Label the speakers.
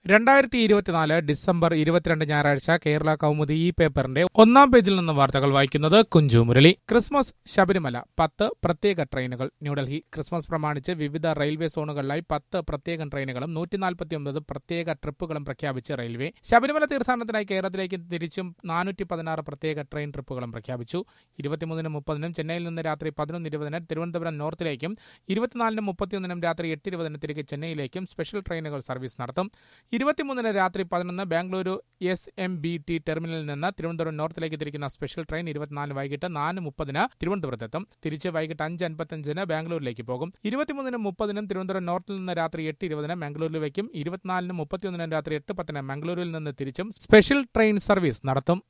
Speaker 1: രണ്ടായിരത്തി ഇരുപത്തിനാല് ഡിസംബർ ഇരുപത്തിരണ്ട് ഞായറാഴ്ച കേരള കൗമുദി ഈ പേപ്പറിന്റെ ഒന്നാം പേജിൽ നിന്ന് വാർത്തകൾ വായിക്കുന്നത് കുഞ്ചു മുരളി ക്രിസ്മസ് ശബരിമല പത്ത് പ്രത്യേക ട്രെയിനുകൾ ന്യൂഡൽഹി ക്രിസ്മസ് പ്രമാണിച്ച് വിവിധ റെയിൽവേ സോണുകളിലായി പത്ത് പ്രത്യേക ട്രെയിനുകളും നൂറ്റി നാൽപ്പത്തിയൊമ്പത് പ്രത്യേക ട്രിപ്പുകളും പ്രഖ്യാപിച്ച് റെയിൽവേ ശബരിമല തീർത്ഥാടനത്തിനായി കേരളത്തിലേക്ക് തിരിച്ചും നാനൂറ്റി പതിനാറ് പ്രത്യേക ട്രെയിൻ ട്രിപ്പുകളും പ്രഖ്യാപിച്ചു ഇരുപത്തിമൂന്നിനും മുപ്പതിനും ചെന്നൈയിൽ നിന്ന് രാത്രി പതിനൊന്ന് ഇരുപതിന് തിരുവനന്തപുരം നോർത്തിലേക്കും ഇരുപത്തിനാലിനും മുപ്പത്തിയൊന്നിനും രാത്രി എട്ട് ഇരുപതിന് തിരികെ ചെന്നൈയിലേക്കും സ്പെഷ്യൽ ട്രെയിനുകൾ സർവീസ് നടത്തും ഇരുപത്തിമൂന്നിന് രാത്രി പതിനൊന്ന് Bengaluru S M B T ടെർമിനലിൽ നിന്ന് തിരുവനന്തപുരം നോർത്തിലേക്ക് തിരിക്കുന്ന സ്പെഷ്യൽ ട്രെയിൻ ഇരുപത്തിനാല് വൈകിട്ട് നാല് മുപ്പതിന് തിരുവനന്തപുരത്തെത്തും തിരിച്ച് വൈകിട്ട് അഞ്ച് അൻപത്തഞ്ചിന് ബാംഗ്ലൂരിലേക്ക് പോകും ഇരുപത്തിമൂന്നിനും മുപ്പതിനും തിരുവനന്തപുരം നോർത്തിൽ നിന്ന് രാത്രി എട്ട് ഇരുപതിന് ബാംഗ്ലൂരിലേക്കും ഇരുപത്തിനാലിനും മുപ്പത്തിയൊന്നിനും രാത്രി എട്ട് പത്തിന് മംഗളൂരുവിൽ നിന്ന് തിരിച്ചും സ്പെഷ്യൽ ട്രെയിൻ സർവീസ് നടത്തും